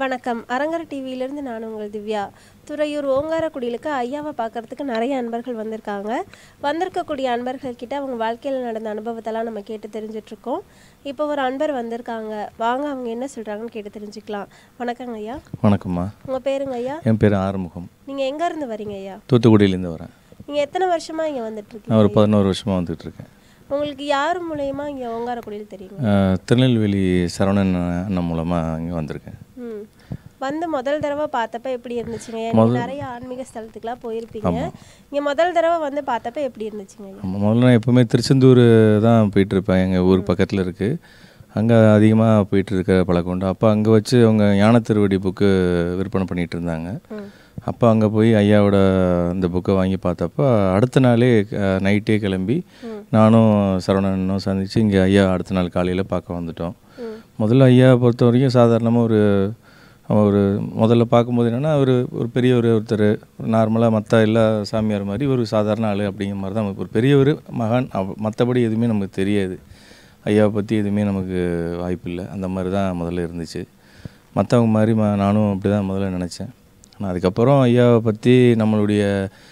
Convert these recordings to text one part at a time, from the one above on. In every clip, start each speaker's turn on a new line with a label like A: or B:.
A: வணக்கம் அரங்கர் டிவியிலிருந்து நான் உங்கள் திவ்யா துறையூர் ஓங்காரக்குடியிலுக்கு ஐயாவை பார்க்கறதுக்கு நிறைய அன்பர்கள் வந்திருக்காங்க வந்திருக்கக்கூடிய அன்பர்கள் கிட்ட அவங்க வாழ்க்கையில் நடந்த அனுபவத்தெல்லாம் நம்ம கேட்டு தெரிஞ்சுட்டு இருக்கோம் இப்போ ஒரு அன்பர் வந்திருக்காங்க வாங்க அவங்க என்ன சொல்றாங்கன்னு கேட்டு தெரிஞ்சுக்கலாம் வணக்கங்க ஐயா
B: வணக்கம்மா
A: உங்க பேருங்க ஐயா
B: என் பேர் ஆறுமுகம்
A: நீங்க எங்க இருந்து வரீங்க ஐயா
B: தூத்துக்குடியிலேருந்து வரேன்
A: நீங்க எத்தனை வருஷமா இங்க வந்துட்டு இருக்கீங்க
B: நான் ஒரு பதினோரு வருஷமாக வந்துட்டு இருக்கேன்
A: உங்களுக்கு யார் மூலயமா இங்க ஓங்காரக்குடியில் தெரியுங்க
B: அஹ், திருநெல்வேலி சரவணன் அண்ணன் மூலமாக இங்கே வந்திருக்கேன்
A: ம் வந்து முதல் தடவை பார்த்தப்ப எப்படி இருந்துச்சுங்க ஐயா? நீங்க நிறைய ஆன்மீக ஸ்தலத்துக்குலாம் போயிருப்பீங்க இங்க முதல் தடவை வந்து பார்த்தப்ப எப்படி இருந்துச்சுங்க ஐயா?
B: ஆமா, முதல்ல நான் எப்போவுமே திருச்செந்தூர் தான் போயிட்டுருப்பேன் எங்கள் ஊர் பக்கத்தில் இருக்குது அங்கே அதிகமாக போயிட்டு இருக்க பழக்கம் உண்டு அப்போ அங்கே வச்சு அவங்க ஞான திருவடி புக்கு விற்பனை பண்ணிகிட்டு இருந்தாங்க
A: ம்
B: அப்போ அங்கே போய் ஐயாவோட இந்த புக்கை வாங்கி பார்த்தப்போ அடுத்த நாளே அஹ், நைட்டே கிளம்பி நானும் சரவணனும் சந்தித்து இங்கே ஐயா அடுத்த நாள் காலையில் பார்க்க வந்துட்டோம்
A: ம்
B: முதல்ல ஐயா பொறுத்த வரைக்கும் சாதாரணமாக ஒரு ஒரு முதல்ல பார்க்கும்போது என்னென்னா ஒரு ஒரு பெரியவர் ஒருத்தர் நார்மலாக மற்ற எல்லா சாமியார் மாதிரி ஒரு சாதாரண ஆள் அப்படிங்கிற மாதிரி தான் நமக்கு ஒரு பெரியவர் மகான் அவ- மற்றபடி எதுவுமே நமக்கு தெரியாது ஐயாவை பற்றி எதுவுமே நமக்கு வாய்ப்பு இல்லை அந்த மாதிரி தான் முதல்ல இருந்துச்சு மற்றவங்க மாதிரி ம நானும் அப்படி தான் முதல்ல நினச்சேன் ஆனால் அதுக்கப்புறம் ஐயாவை பற்றி நம்மளுடைய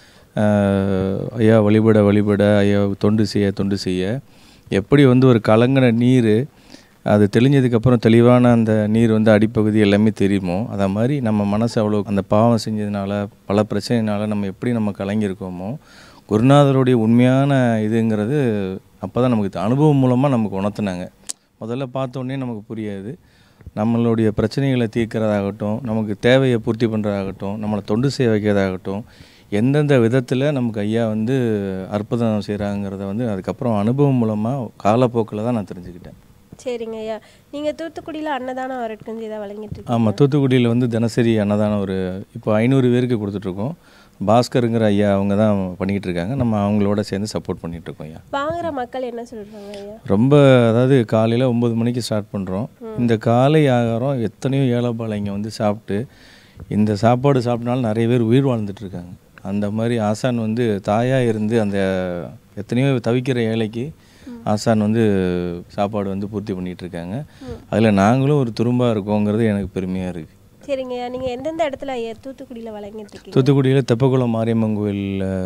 B: ஆஹ், ஐயா வழிபட வழிபட ஐயா தொண்டு செய்ய தொண்டு செய்ய எப்படி வந்து ஒரு கலங்கின நீர் அது தெளிஞ்சதுக்கப்புறம் தெளிவான அந்த நீர் வந்து அடிப்பகுதி எல்லாமே தெரியுமோ அதை மாதிரி நம்ம மனசு அவ்வளோ அந்த பாவம் செஞ்சதுனால பல பிரச்சனைனால நம்ம எப்படி நம்ம கலங்கியிருக்கோமோ குருநாதருடைய உண்மையான இதுங்கிறது அப்போ தான் நமக்கு அனுபவம் மூலமாக நமக்கு உணர்த்துனாங்க முதல்ல பார்த்த உடனே நமக்கு புரியாது நம்மளுடைய பிரச்சனைகளை தீர்க்கிறதாகட்டும் நமக்கு தேவையை பூர்த்தி பண்ணுறதாகட்டும் நம்மளை தொண்டு செய்ய வைக்கிறதாகட்டும் எந்தெந்த விதத்தில் நமக்கு ஐயா வந்து அற்புதம் செய்கிறாங்கிறத வந்து அதுக்கப்புறம் அனுபவம் மூலமாக காலப்போக்கில் தான் நான் தெரிஞ்சுக்கிட்டேன்
A: சரிங்க ஐயா நீங்க தூத்துக்குடியில அன்னதானம் வரட்கஞ்சி தான் வழங்கிட்டு இருக்கீங்க
B: ஆமாம் தூத்துக்குடியில் வந்து தினசரி அன்னதானம் ஒரு இப்போ ஐநூறு பேருக்கு கொடுத்துட்ருக்கோம் பாஸ்கருங்கிற ஐயா அவங்க தான் பண்ணிக்கிட்டு இருக்காங்க நம்ம அவங்களோட சேர்ந்து சப்போர்ட் பண்ணிகிட்டு இருக்கோம் ஐயா
A: வாங்குற மக்கள் என்ன சொல்றாங்க ஐயா
B: ரொம்ப அதாவது காலையில் ஒம்பது மணிக்கு ஸ்டார்ட் பண்ணுறோம் இந்த காலை ஆகாரம் எத்தனையோ ஏழைப்பாளையங்க வந்து சாப்பிட்டு இந்த சாப்பாடு சாப்பிட்டனால நிறைய பேர் உயிர் வாழ்ந்துட்டு இருக்காங்க அந்த மாதிரி ஆசான் வந்து தாயாக இருந்து அந்த எத்தனையோ தவிக்கிற ஏழைக்கு ஆசான் வந்து சாப்பாடு வந்து பூர்த்தி பண்ணிகிட்டு இருக்காங்க அதில் நாங்களும் ஒரு துரும்பாக இருக்கோங்கிறது எனக்கு பெருமையாக இருக்குது
A: சரிங்க ஐயா நீங்க எந்தெந்த இடத்துல ஐயா தூத்துக்குடியில வழங்கிட்டு இருக்கீங்க
B: தூத்துக்குடியில் தெப்பக்குளம் மாரியம்மன் கோயில்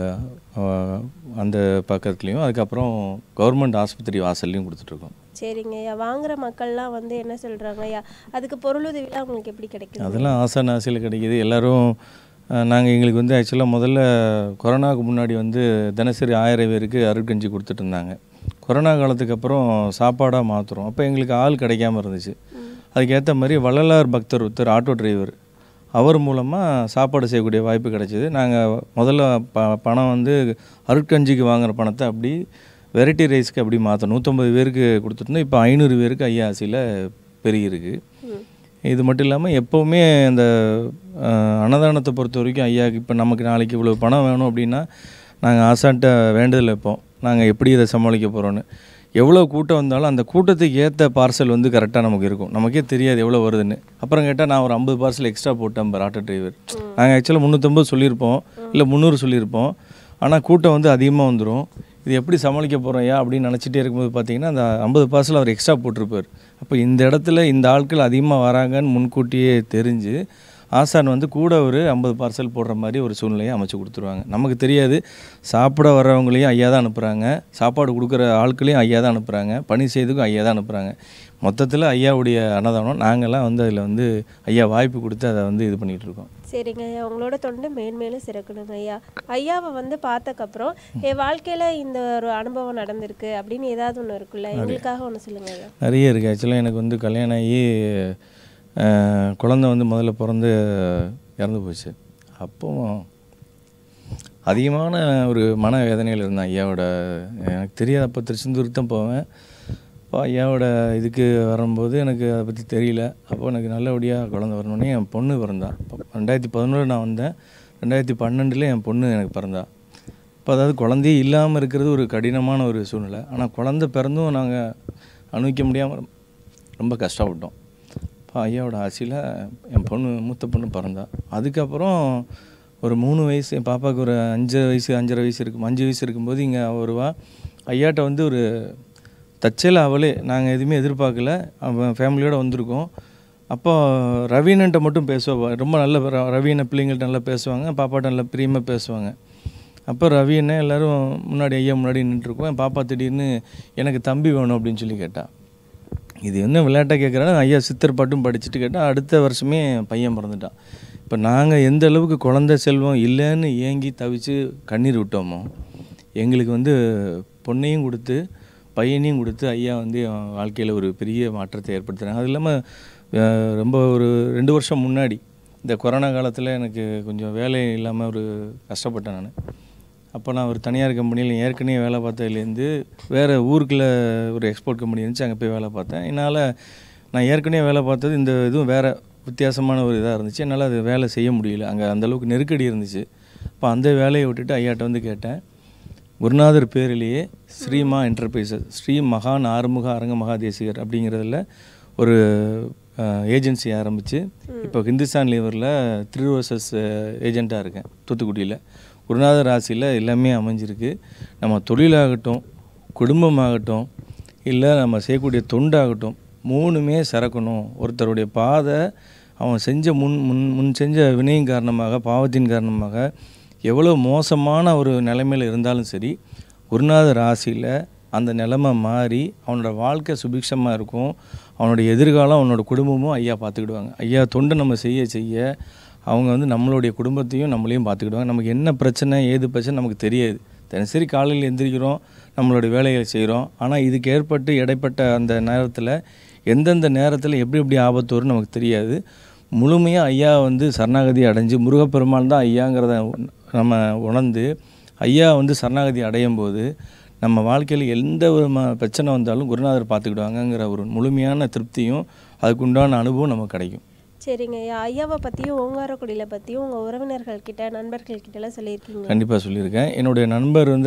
B: அஹ், அந்த பக்கத்துலேயும் அதுக்கப்புறம் கவர்மெண்ட் ஆஸ்பத்திரி வாசல்லையும் கொடுத்துட்ருக்கோம்
A: சரிங்க ஐயா வாங்குற மக்கள்லாம் வந்து என்ன சொல்றாங்க ஐயா அதுக்கு பொருளுதவிலாம் உங்களுக்கு எப்படி கிடைக்குது
B: அதெல்லாம் ஆசான் ஆசையில் கிடைக்கிது எல்லாரும் நாங்கள் எங்களுக்கு வந்து ஆக்சுவலாக முதல்ல கொரோனாவுக்கு முன்னாடி வந்து தினசரி ஆயிரம் பேருக்கு அருட்கஞ்சி கொடுத்துட்டு இருந்தாங்க கொரோனா காலத்துக்கு அப்புறம் சாப்பாடாக மாற்றுறோம் அப்போ எங்களுக்கு ஆள் கிடைக்காம இருந்துச்சு அதுக்கேற்ற மாதிரி வள்ளலார் பக்தர் ஒருத்தர் ஆட்டோ டிரைவர் அவர் மூலமாக சாப்பாடு செய்யக்கூடிய வாய்ப்பு கிடைச்சிது நாங்கள் முதல்ல ப பணம் வந்து அருட்கஞ்சிக்கு வாங்குற பணத்தை அப்படி வெரைட்டி ரைஸ்க்கு அப்படி மாற்றணும் நூற்றம்பது பேருக்கு கொடுத்துட்டோம் இப்போ ஐநூறு பேருக்கு ஐயாசியில் பெருகிருக்கு
A: ம்
B: இது மட்டும் இல்லாமல் எப்போவுமே அந்த அஹ், அன்னதானத்தை பொறுத்த வரைக்கும் ஐயாக்கு இப்போ நமக்கு நாளைக்கு இவ்வளோ பணம் வேணும் அப்படின்னா நாங்கள் ஆசான்ட்ட வேண்டுதல் வைப்போம் நாங்கள் எப்படி இதை சமாளிக்க போகிறோன்னு எவ்வளோ கூட்டம் வந்தாலும் அந்த கூட்டத்துக்கு ஏற்ற பார்சல் வந்து கரெக்டாக நமக்கு இருக்கும் நமக்கே தெரியாது எவ்வளோ வருதுன்னு அப்புறம் கேட்டால் நான் ஒரு ஐம்பது பார்சல் எக்ஸ்ட்ரா போட்டேன் பார் ஆட்டோ டிரைவர் நாங்கள் ஆக்சுவலாக முந்நூற்றம்பது சொல்லியிருப்போம் இல்லை முந்நூறு சொல்லியிருப்போம் ஆனால் கூட்டம் வந்து அதிகமாக வந்துடும் இது எப்படி சமாளிக்க போகிறோம் ஐயா அப்படின்னு நினச்சிட்டே இருக்கும்போது பார்த்தீங்கன்னா அந்த ஐம்பது பார்சல் அவர் எக்ஸ்ட்ரா போட்டிருப்பார் அப்போ இந்த இடத்துல இந்த ஆட்கள் அதிகமாக வராங்கன்னு முன்கூட்டியே தெரிஞ்சு ஆசான் வந்து கூட ஒரு ஐம்பது பார்சல் போடுற மாதிரி ஒரு சூழ்நிலையை அமைச்சு கொடுத்துருவாங்க நமக்கு தெரியாது சாப்பிட வர்றவங்களையும் ஐயா தான் அனுப்புகிறாங்க சாப்பாடு கொடுக்குற ஆட்களையும் ஐயா தான் அனுப்புகிறாங்க பணி செய்துக்கும் ஐயா தான் அனுப்புகிறாங்க மொத்தத்தில் ஐயாவுடைய அன்னதானம் நாங்கள்லாம் வந்து அதில் வந்து ஐயா வாய்ப்பு கொடுத்து அதை வந்து இது பண்ணிகிட்டு இருக்கோம்
A: சரிங்க ஐயா உங்களோட தொண்டு மேன்மேலும் சிறக்கணுங்க ஐயா ஐயாவை வந்து பார்த்தக்கப்புறம் என் வாழ்க்கையில இந்த ஒரு அனுபவம் நடந்திருக்கு அப்படின்னு ஏதாவது ஒன்று இருக்குல்ல எங்களுக்காக ஒன்று சொல்லுங்க ஐயா
B: நிறைய இருக்குது ஆக்சுவலாக எனக்கு வந்து கல்யாணம் ஆகி அஹ், குழந்தை வந்து முதல்ல பிறந்து இறந்து போச்சு அப்போ அதிகமான ஒரு மன வேதனையில் இருந்தேன் ஐயாவோட எனக்கு தெரியாது அப்போ திருச்செந்தூருக்கு தான் போவேன் அப்போ ஐயாவோட இதுக்கு வரும்போது எனக்கு அதை பற்றி தெரியல அப்போ எனக்கு நல்லபடியாக குழந்தை வரணுன்னே என் பொண்ணு பிறந்தா அப்போ ரெண்டாயிரத்தி பதினோரு நான் வந்தேன் ரெண்டாயிரத்தி பன்னெண்டில் என் பொண்ணு எனக்கு பிறந்தா இப்போ அதாவது குழந்தையே இல்லாமல் இருக்கிறது ஒரு கடினமான ஒரு சூழ்நிலை ஆனால் குழந்தை பிறந்தும் நாங்கள் அனுபவிக்க முடியாமல் ரொம்ப கஷ்டப்பட்டோம் இப்போ ஐயாவோட ஆசையில் என் பொண்ணு மூத்த பொண்ணு பிறந்தா அதுக்கப்புறம் ஒரு மூணு வயசு என் பாப்பாவுக்கு ஒரு அஞ்சு வயசு அஞ்சரை வயசு இருக்கும் அஞ்சு வயசு இருக்கும்போது இங்கே வருவா ஐயாட்ட வந்து ஒரு தற்செயல அவளே நாங்கள் எதுவுமே எதிர்பார்க்கல அவன் ஃபேமிலியோடு வந்திருக்கோம் அப்போ ரவீனன்ட்ட மட்டும் பேசுவா ரொம்ப நல்ல ர- ரவீன பிள்ளைங்கள்ட்ட நல்லா பேசுவாங்க பாப்பாட்ட நல்லா பிரியமாக பேசுவாங்க அப்போ ரவி என்ன எல்லோரும் முன்னாடி ஐயா முன்னாடி நின்றுருக்கோம் என் பாப்பா திடீர்னு எனக்கு தம்பி வேணும் அப்படின்னு சொல்லி கேட்டா இது என்ன விளையாட்டாக கேட்குறாங்க ஐயா சித்தர் பாட்டும் படிச்சுட்டு கேட்டால் அடுத்த வருஷமே பையன் பிறந்துட்டான் இப்போ நாங்கள் எந்த அளவுக்கு குழந்தை செல்வம் இல்லைன்னு ஏங்கி தவிச்சு கண்ணீர் விட்டோமோ எங்களுக்கு வந்து பொண்ணையும் கொடுத்து பையனையும் கொடுத்து ஐயா வந்து என் வாழ்க்கையில் ஒரு பெரிய மாற்றத்தை ஏற்படுத்துகிறாங்க அது இல்லாமல் ரொம்ப ஒரு ரெண்டு வருஷம் முன்னாடி இந்த கொரோனா காலத்தில் எனக்கு கொஞ்சம் வேலை இல்லாமல் ஒரு கஷ்டப்பட்டேன் நான் அப்போ நான் ஒரு தனியார் கம்பெனியில் ஏற்கனவே வேலை பார்த்ததுலேருந்து வேறு ஊருக்குள்ள ஒரு எக்ஸ்போர்ட் கம்பெனி இருந்துச்சு அங்கே போய் வேலை பார்த்தேன் என்னால் நான் ஏற்கனவே வேலை பார்த்தது இந்த இதுவும் வேறு வித்தியாசமான ஒரு இதாக இருந்துச்சு என்னால் அது வேலை செய்ய முடியல அங்கே அந்தளவுக்கு நெருக்கடி இருந்துச்சு அப்போ அந்த வேலையை விட்டுட்டு ஐயாட்ட வந்து கேட்டேன் குருநாதர் பேரிலேயே ஸ்ரீமா என்டர்பிரைசஸ் ஸ்ரீ மகான் ஆறுமுக அரங்க மகாதேசிகர் அப்படிங்கிறதுல ஒரு ஏஜென்சி ஆரம்பித்து இப்போ ஹிந்துஸ்தான் லீவரில் த்ரீ ரோசஸ் ஏஜெண்ட்டாக இருக்கேன் தூத்துக்குடியில் குருநாதர் ராசியில் எல்லாமே அமைஞ்சிருக்கு நம்ம தொழிலாகட்டும் குடும்பமாகட்டும் இல்லை நம்ம செய்யக்கூடிய தொண்டாகட்டும் மூணுமே சிறக்கணும் ஒருத்தருடைய பாதை அவன் செஞ்ச முன் முன் முன் செஞ்ச வினையின் காரணமாக பாவத்தின் காரணமாக எவ்வளோ மோசமான ஒரு நிலைமையில் இருந்தாலும் சரி குருநாதர் ராசியில் அந்த நிலைமை மாறி அவனோட வாழ்க்கை சுபிக்ஷமாக இருக்கும் அவனோட எதிர்காலம் அவனோட குடும்பமும் ஐயா பார்த்துக்கிடுவாங்க ஐயா தொண்டு நம்ம செய்ய செய்ய அவங்க வந்து நம்மளுடைய குடும்பத்தையும் நம்மளையும் பார்த்துக்கிடுவாங்க நமக்கு என்ன பிரச்சனை ஏது பிரச்சனை நமக்கு தெரியாது தினசரி காலையில் எந்திரிக்கிறோம் நம்மளுடைய வேலைகளை செய்கிறோம் ஆனால் இதுக்கு ஏற்பட்டு இடைப்பட்ட அந்த நேரத்தில் எந்தெந்த நேரத்தில் எப்படி எப்படி ஆபத்து வரும்னு நமக்கு தெரியாது முழுமையாக ஐயா வந்து சரணாகதி அடைஞ்சு முருகப்பெருமான் தான் ஐயாங்கிறத நம்ம உணர்ந்து ஐயா வந்து சரணாகதி அடையும் போது நம்ம வாழ்க்கையில் எந்த விதமான பிரச்சனை வந்தாலும் குருநாதர் பார்த்துக்கிடுவாங்கங்கிற ஒரு முழுமையான திருப்தியும் அதுக்குண்டான அனுபவம் நமக்கு கிடைக்கும்
A: சரிங்க ஐயா ஐயாவை பற்றியும் ஓங்காரக்குடியில் பற்றியும் உங்கள் உறவினர்கள் கிட்ட நண்பர்கள் கிட்டலாம் சொல்லியிருக்கீங்க
B: கண்டிப்பாக சொல்லியிருக்கேன் என்னுடைய நண்பர் வந்து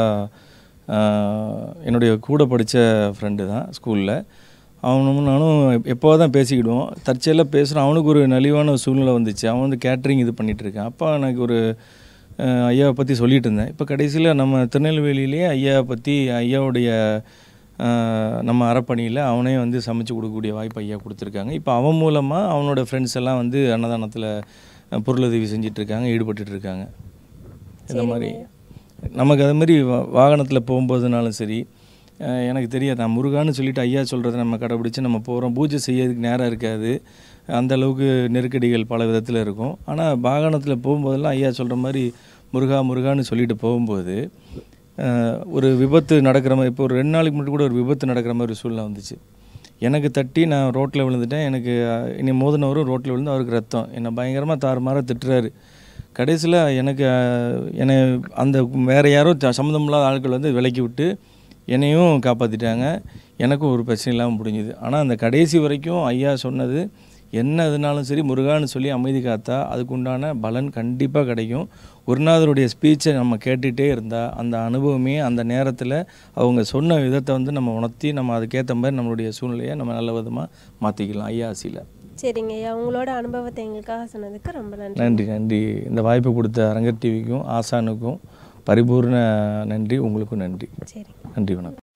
B: ஆக்சுவலாக என்னுடைய கூட படித்த ஃப்ரெண்டு தான் ஸ்கூலில் அவனும் நானும் எப்போ தான் பேசிக்கிடுவோம் தற்செயலாக பேசுகிறோம் அவனுக்கு ஒரு நலிவான ஒரு சூழ்நிலை வந்துச்சு அவன் வந்து கேட்ரிங் இது பண்ணிகிட்டு இருக்கான் அப்போ எனக்கு ஒரு அஹ், ஐயாவை பற்றி சொல்லிட்டு இருந்தேன் இப்போ கடைசியில் நம்ம திருநெல்வேலியிலே ஐயாவை பற்றி ஐயாவுடைய அஹ், நம்ம அறப்பணியில் அவனே வந்து சமைச்சு கொடுக்கக்கூடிய வாய்ப்பு ஐயா கொடுத்துருக்காங்க இப்போ அவன் மூலமாக அவனோட ஃப்ரெண்ட்ஸ் எல்லாம் வந்து அன்னதானத்தில் அஹ், பொருளுதவி செஞ்சுட்டு இருக்காங்க ஈடுபட்டுட்டு இருக்காங்க இந்த மாதிரி நமக்கு அது மாதிரி வா வாகனத்தில் போகும்போதுனாலும் சரி அஹ், எனக்கு தெரியாது நான் முருகான்னு சொல்லிட்டு ஐயா சொல்கிறத நம்ம கடைபிடிச்சு நம்ம போகிறோம் பூஜை செய்யறதுக்கு நேரம் இருக்காது அந்த அளவுக்கு நெருக்கடிகள் பல விதத்தில் இருக்கும் ஆனால் வாகனத்தில் போகும்போதெல்லாம் ஐயா சொல்கிற மாதிரி முருகா முருகான்னு சொல்லிட்டு போகும்போது அஹ், ஒரு விபத்து நடக்கிற மாதிரி இப்போ ஒரு ரெண்டு நாளைக்கு முன்னாடி கூட ஒரு விபத்து நடக்கிற மாதிரி ஒரு சூழ்நிலை வந்துச்சு எனக்கு தட்டி நான் ரோட்டில் விழுந்துட்டேன் எனக்கு அஹ், என்னை மோதினவரும் ரோட்டில் விழுந்து அவருக்கு ரத்தம் என்னை பயங்கரமாக தாறுமாறாக திட்டுறாரு கடைசியில் எனக்கு அஹ், என்னை அந்த வேறு யாரோ ச- சம்மந்தமில்லாத ஆட்கள் வந்து விலக்கி விட்டு என்னையும் காப்பாற்றிட்டாங்க எனக்கும் ஒரு பிரச்சனை இல்லாமல் முடிஞ்சுது ஆனால் அந்த கடைசி வரைக்கும் ஐயா சொன்னது என்ன எதுனாலும் சரி முருகான்னு சொல்லி அமைதி காத்தா அதுக்கு உண்டான பலன் கண்டிப்பாக கிடைக்கும் குருநாதருடைய ஸ்பீச்சை நம்ம கேட்டுகிட்டே இருந்தால் அந்த அனுபவமே அந்த நேரத்தில் அவங்க சொன்ன விதத்தை வந்து நம்ம உணர்த்தி நம்ம அதுக்கேற்ற மாதிரி நம்மளுடைய சூழ்நிலையை நம்ம நல்ல விதமாக மாற்றிக்கலாம் ஐயா ஆசியில்
A: சரிங்க ஐயா உங்களோட அனுபவத்தை எங்களுக்காக சொன்னதுக்கு ரொம்ப நன்றி
B: நன்றி நன்றி இந்த வாய்ப்பு கொடுத்த அரங்கர் டிவிக்கும் ஆசானுக்கும் பரிபூர்ண நன்றி உங்களுக்கும் நன்றி
A: சரி
B: நன்றி வணக்கம்